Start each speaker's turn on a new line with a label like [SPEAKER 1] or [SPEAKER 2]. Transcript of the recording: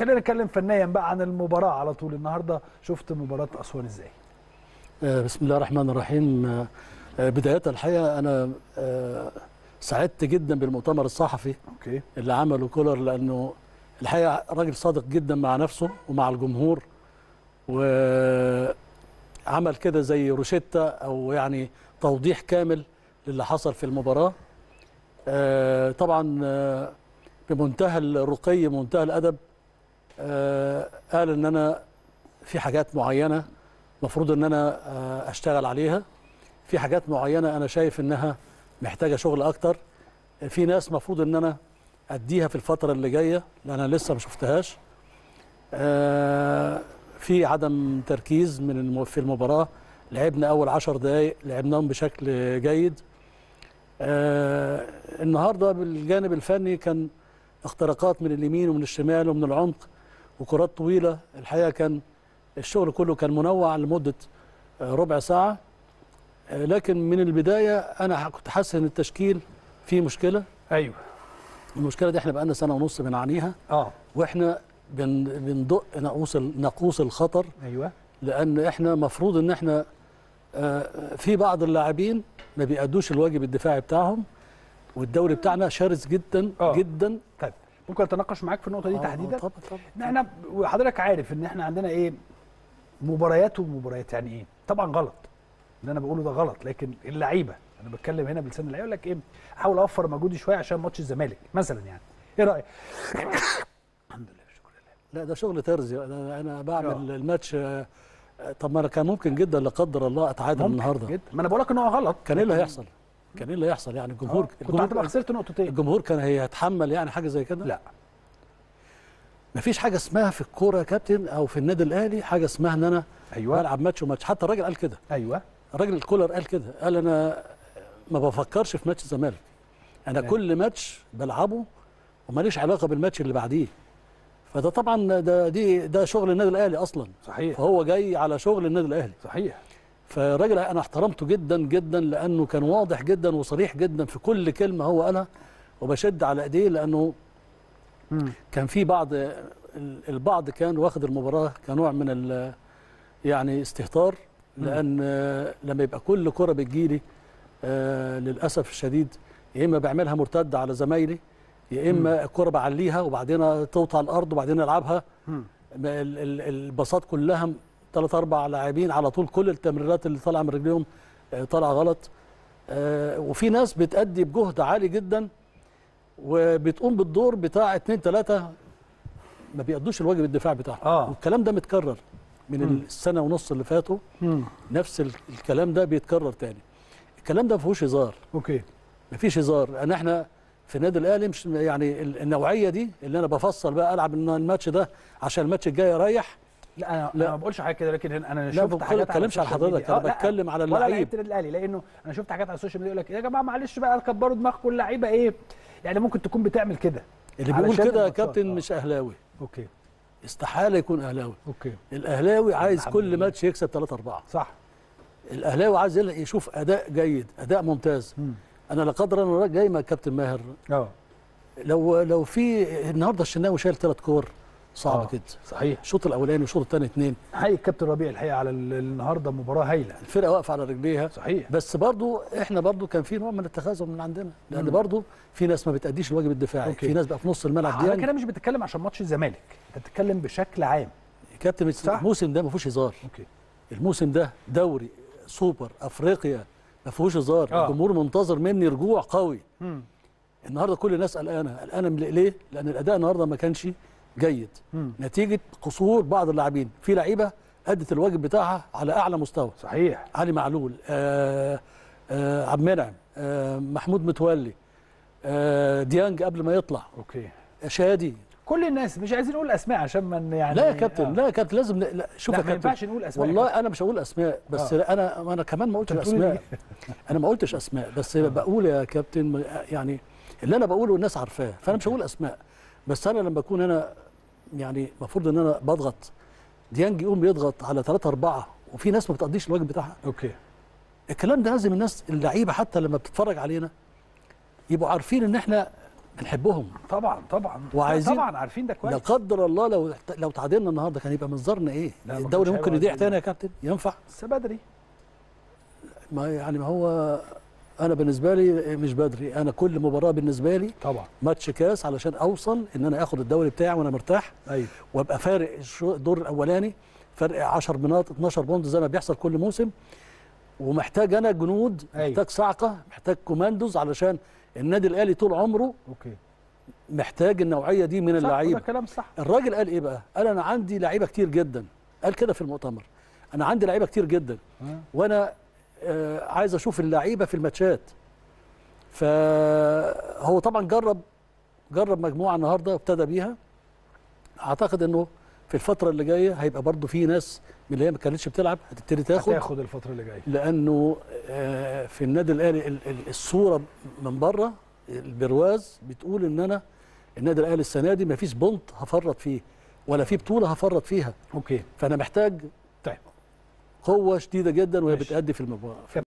[SPEAKER 1] خلينا نتكلم فنيا بقى عن المباراه على طول النهارده شفت مباراه اسوان ازاي
[SPEAKER 2] آه، بسم الله الرحمن الرحيم آه، آه، بداية الحقيقة أنا آه، سعدت جدا بالمؤتمر الصحفي
[SPEAKER 1] اوكي
[SPEAKER 2] اللي عمله كولر لأنه الحقيقة راجل صادق جدا مع نفسه ومع الجمهور وعمل كده زي روشتة أو يعني توضيح كامل للي حصل في المباراة آه، طبعا آه، بمنتهى الرقي منتهى الأدب آه، قال إن أنا في حاجات معينة مفروض ان انا آه، اشتغل عليها في حاجات معينه انا شايف انها محتاجه شغل اكتر في ناس مفروض ان انا اديها في الفتره اللي جايه لان انا لسه ما شفتهاش آه، في عدم تركيز من الم- في المباراه لعبنا اول عشر دقائق لعبناهم بشكل جيد آه، النهارده بالجانب الفني كان اختراقات من اليمين ومن الشمال ومن العمق وكرات طويله الحقيقه كان الشغل كله كان منوع لمده آه، ربع ساعه آه، لكن من البدايه انا كنت حاسس ان التشكيل فيه مشكله
[SPEAKER 1] ايوه
[SPEAKER 2] المشكله دي احنا بقالنا سنه ونص بنعانيها
[SPEAKER 1] اه
[SPEAKER 2] واحنا بن بندق ناقوس ال- ناقوس الخطر
[SPEAKER 1] ايوه
[SPEAKER 2] لان احنا مفروض ان احنا آه، في بعض اللاعبين ما بيأدوش الواجب الدفاعي بتاعهم والدوري بتاعنا شرس جدا
[SPEAKER 1] آه.
[SPEAKER 2] جدا
[SPEAKER 1] طيب ممكن اتناقش معاك في النقطه دي
[SPEAKER 2] آه،
[SPEAKER 1] تحديدا
[SPEAKER 2] آه، طبعا طبعا
[SPEAKER 1] ان احنا وحضرتك عارف ان احنا عندنا ايه مباريات ومباريات يعني ايه طبعا غلط اللي انا بقوله ده غلط لكن اللعيبه انا بتكلم هنا بلسان اللعيبه يقول لك ايه احاول اوفر مجهودي شويه عشان ماتش الزمالك مثلا يعني ايه رايك الحمد لله شكرا لله
[SPEAKER 2] لا ده شغل ترزي انا انا بعمل
[SPEAKER 1] آه.
[SPEAKER 2] الماتش آه، طب ما انا كان ممكن جدا لا قدر الله اتعادل
[SPEAKER 1] ممكن
[SPEAKER 2] النهارده
[SPEAKER 1] جدا ما انا بقول لك ان هو غلط
[SPEAKER 2] كان ايه اللي
[SPEAKER 1] لكن-
[SPEAKER 2] هيحصل؟ كان ايه اللي هيحصل يعني الجمهور
[SPEAKER 1] آه، كنت هتبقى
[SPEAKER 2] الجمهور,
[SPEAKER 1] خسرت نقطتين
[SPEAKER 2] الجمهور كان هيتحمل يعني حاجه زي كده؟
[SPEAKER 1] لا
[SPEAKER 2] مفيش حاجه اسمها في الكوره يا كابتن او في النادي الاهلي حاجه اسمها ان انا
[SPEAKER 1] ايوه
[SPEAKER 2] بلعب ماتش وماتش حتى الراجل قال كده
[SPEAKER 1] ايوه
[SPEAKER 2] الراجل الكولر قال كده قال انا ما بفكرش في ماتش الزمالك انا
[SPEAKER 1] تمام.
[SPEAKER 2] كل ماتش بلعبه وماليش علاقه بالماتش اللي بعديه فده طبعا ده دي ده شغل النادي الاهلي اصلا
[SPEAKER 1] صحيح
[SPEAKER 2] فهو جاي على شغل النادي الاهلي
[SPEAKER 1] صحيح
[SPEAKER 2] فالراجل انا احترمته جدا جدا لانه كان واضح جدا وصريح جدا في كل كلمه هو قالها وبشد على ايديه لانه
[SPEAKER 1] مم.
[SPEAKER 2] كان في بعض البعض كان واخد المباراه كنوع من ال- يعني استهتار لان آه، لما يبقى كل كره بتجيلي آه، للاسف الشديد يا اما بعملها مرتده على زمايلي يا اما الكره بعليها وبعدين توطى على الارض وبعدين العبها
[SPEAKER 1] مم.
[SPEAKER 2] ما ال- ال- الباصات كلها ثلاث اربع لاعبين على طول كل التمريرات اللي طالعه من رجليهم آه، طالعه غلط آه، وفي ناس بتأدي بجهد عالي جدا وبتقوم بالدور بتاع اتنين ثلاثه ما بيأدوش الواجب الدفاع بتاعهم
[SPEAKER 1] آه.
[SPEAKER 2] والكلام ده متكرر من
[SPEAKER 1] مم.
[SPEAKER 2] السنه ونص اللي فاتوا
[SPEAKER 1] مم.
[SPEAKER 2] نفس ال- الكلام ده بيتكرر تاني الكلام ده ما فيهوش هزار
[SPEAKER 1] اوكي
[SPEAKER 2] مفيش هزار لان احنا في النادي الاهلي مش يعني ال- النوعيه دي اللي انا بفصل بقى العب إن الماتش ده عشان الماتش الجاي اريح
[SPEAKER 1] لا انا
[SPEAKER 2] لا.
[SPEAKER 1] لا. ما بقولش حاجه كده لكن انا
[SPEAKER 2] لا،
[SPEAKER 1] شفت
[SPEAKER 2] بقول-
[SPEAKER 1] حاجات
[SPEAKER 2] بتكلمش على
[SPEAKER 1] السوشيال
[SPEAKER 2] حضرتك،
[SPEAKER 1] ميديا.
[SPEAKER 2] أنا
[SPEAKER 1] لا،
[SPEAKER 2] بتكلم على
[SPEAKER 1] ولا
[SPEAKER 2] اللعيب.
[SPEAKER 1] لعيبه النادي الاهلي لانه انا شفت حاجات على السوشيال ميديا يقول لك يا جماعه معلش بقى كبروا دماغكم اللعيبه ايه يعني ممكن تكون بتعمل كده
[SPEAKER 2] اللي بيقول
[SPEAKER 1] علشان
[SPEAKER 2] كده يا
[SPEAKER 1] الماتشات.
[SPEAKER 2] كابتن
[SPEAKER 1] آه.
[SPEAKER 2] مش اهلاوي
[SPEAKER 1] اوكي
[SPEAKER 2] استحاله يكون اهلاوي
[SPEAKER 1] اوكي
[SPEAKER 2] الاهلاوي عايز
[SPEAKER 1] الحمد
[SPEAKER 2] كل
[SPEAKER 1] لله.
[SPEAKER 2] ماتش يكسب 3 4
[SPEAKER 1] صح
[SPEAKER 2] الاهلاوي عايز يل- يشوف اداء جيد اداء ممتاز
[SPEAKER 1] مم.
[SPEAKER 2] انا لا قدر الله جاي مع كابتن ماهر
[SPEAKER 1] اه
[SPEAKER 2] لو لو في النهارده الشناوي شايل ثلاث كور صعبه
[SPEAKER 1] آه.
[SPEAKER 2] كده
[SPEAKER 1] صحيح
[SPEAKER 2] الشوط الاولاني والشوط الثاني اثنين
[SPEAKER 1] حقيقي الكابتن ربيع الحقيقه على ال- النهارده مباراه هايله
[SPEAKER 2] الفرقه واقفه على رجليها
[SPEAKER 1] صحيح
[SPEAKER 2] بس برضو احنا برضو كان في نوع من التخاذل من عندنا لان
[SPEAKER 1] مم.
[SPEAKER 2] برضو في ناس ما بتأديش الواجب الدفاعي
[SPEAKER 1] أوكي.
[SPEAKER 2] في ناس بقى في نص الملعب
[SPEAKER 1] على
[SPEAKER 2] دي
[SPEAKER 1] كده مش بتتكلم عشان ماتش الزمالك انت بتتكلم بشكل عام
[SPEAKER 2] كابتن
[SPEAKER 1] صح.
[SPEAKER 2] الموسم ده ما فيهوش هزار
[SPEAKER 1] اوكي
[SPEAKER 2] الموسم ده دوري سوبر افريقيا ما فيهوش هزار
[SPEAKER 1] آه.
[SPEAKER 2] الجمهور منتظر مني رجوع قوي
[SPEAKER 1] مم.
[SPEAKER 2] النهارده كل الناس قلقانه قلقانه من ليه لان الاداء النهارده ما كانش جيد
[SPEAKER 1] مم.
[SPEAKER 2] نتيجه قصور بعض اللاعبين في لعيبه ادت الواجب بتاعها على اعلى مستوى
[SPEAKER 1] صحيح
[SPEAKER 2] علي معلول آه آه عبد المنعم آه محمود متولي آه ديانج قبل ما يطلع
[SPEAKER 1] اوكي
[SPEAKER 2] شادي
[SPEAKER 1] كل الناس مش عايزين نقول اسماء عشان من يعني
[SPEAKER 2] لا يا كابتن
[SPEAKER 1] آه.
[SPEAKER 2] لا يا كابتن لازم ن- لا شوف
[SPEAKER 1] لا
[SPEAKER 2] يا
[SPEAKER 1] ما
[SPEAKER 2] كابتن
[SPEAKER 1] ينفعش نقول اسماء يا
[SPEAKER 2] والله انا مش هقول اسماء بس
[SPEAKER 1] آه.
[SPEAKER 2] آه. انا انا كمان ما قلتش
[SPEAKER 1] أنت بتقول
[SPEAKER 2] اسماء انا ما قلتش اسماء بس بقول يا كابتن يعني اللي انا بقوله الناس عارفاه فانا مش هقول اسماء بس انا لما اكون انا يعني المفروض ان انا بضغط ديانج يقوم يضغط على ثلاثة أربعة وفي ناس ما بتقضيش الواجب بتاعها
[SPEAKER 1] اوكي
[SPEAKER 2] الكلام ده لازم الناس اللعيبه حتى لما بتتفرج علينا يبقوا عارفين ان احنا بنحبهم
[SPEAKER 1] طبعا طبعا
[SPEAKER 2] وعايزين-
[SPEAKER 1] طبعا عارفين ده
[SPEAKER 2] لا
[SPEAKER 1] كويس
[SPEAKER 2] قدر الله لو لو تعادلنا النهارده كان يبقى منظرنا ايه
[SPEAKER 1] لا، ما
[SPEAKER 2] الدوري
[SPEAKER 1] كانش
[SPEAKER 2] ممكن
[SPEAKER 1] هيبقى
[SPEAKER 2] يضيع
[SPEAKER 1] زي-
[SPEAKER 2] تاني يا كابتن ينفع
[SPEAKER 1] بس بدري
[SPEAKER 2] ما يعني ما هو انا بالنسبه لي مش بدري انا كل مباراه بالنسبه لي
[SPEAKER 1] طبعا
[SPEAKER 2] ماتش كاس علشان اوصل ان انا اخد الدوري بتاعي وانا مرتاح
[SPEAKER 1] ايوه
[SPEAKER 2] وابقى فارق الشو- الدور الاولاني فرق 10 بنات 12 بونت زي ما بيحصل كل موسم ومحتاج انا جنود
[SPEAKER 1] أيوة.
[SPEAKER 2] محتاج صعقه محتاج كوماندوز علشان النادي الاهلي طول عمره
[SPEAKER 1] اوكي
[SPEAKER 2] محتاج النوعيه دي من
[SPEAKER 1] صح، ده
[SPEAKER 2] اللعيبه
[SPEAKER 1] كلام صح
[SPEAKER 2] الراجل قال ايه بقى قال انا عندي لعيبه كتير جدا قال كده في المؤتمر انا عندي لعيبه كتير جدا
[SPEAKER 1] آه.
[SPEAKER 2] وانا آه، عايز اشوف اللعيبه في الماتشات فهو طبعا جرب جرب مجموعه النهارده وابتدى بيها اعتقد انه في الفتره اللي جايه هيبقى برضو في ناس من اللي هي ما كانتش بتلعب هتبتدي تاخد
[SPEAKER 1] هتاخد الفتره اللي جايه
[SPEAKER 2] لانه آه، في النادي الاهلي ال- ال- الصوره من بره البرواز بتقول ان انا النادي الاهلي السنه دي ما فيش بونت هفرط فيه ولا في بطوله هفرط فيها
[SPEAKER 1] اوكي
[SPEAKER 2] فانا محتاج
[SPEAKER 1] طيب
[SPEAKER 2] قوه شديده جدا وهي
[SPEAKER 1] ماشي.
[SPEAKER 2] بتأدي في المباراه